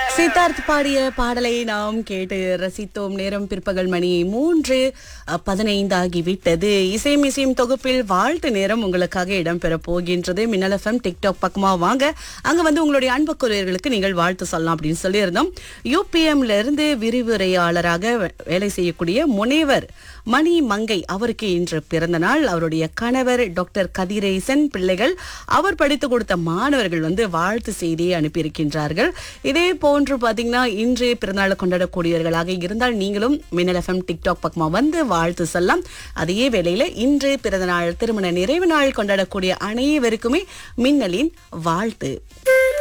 சித்தார்த் பாடிய பாடலை நாம் கேட்டு ரசித்தோம் நேரம் பிற்பகல் மணி மூன்று அஹ், பதினைந்து ஆகிவிட்டது இசையும் இசையும் தொகுப்பில் வாழ்த்து நேரம் உங்களுக்காக இடம்பெற போகின்றது மின்னல் எஃப்எம் டிக்டாக் பக்கமா வாங்க அங்க வந்து உங்களுடைய அன்புக்குரியவர்களுக்கு நீங்கள் வாழ்த்து சொல்லலாம் அப்படின்னு சொல்லியிருந்தோம் யூபிஎம்ல இருந்து விரிவுரையாளராக வே- வேலை செய்யக்கூடிய முனைவர் மணி மங்கை அவருக்கு இன்று பிறந்த நாள் அவருடைய கணவர் டாக்டர் கதிரேசன் பிள்ளைகள் அவர் படித்து கொடுத்த மாணவர்கள் வந்து வாழ்த்து செய்தியை அனுப்பியிருக்கின்றார்கள் இதே போன்று பாத்தீங்கன்னா இன்று பிறந்தநாள் கொண்டாடக்கூடியவர்களாக இருந்தால் நீங்களும் மின்னல் எஃப்எம் டிக்டாக் பக்கமா வந்து வாழ்த்து சொல்லலாம் அதே வேளையில இன்று பிறந்தநாள் திருமண நிறைவு நாள் கொண்டாடக்கூடிய அனைவருக்குமே மின்னலின் வாழ்த்து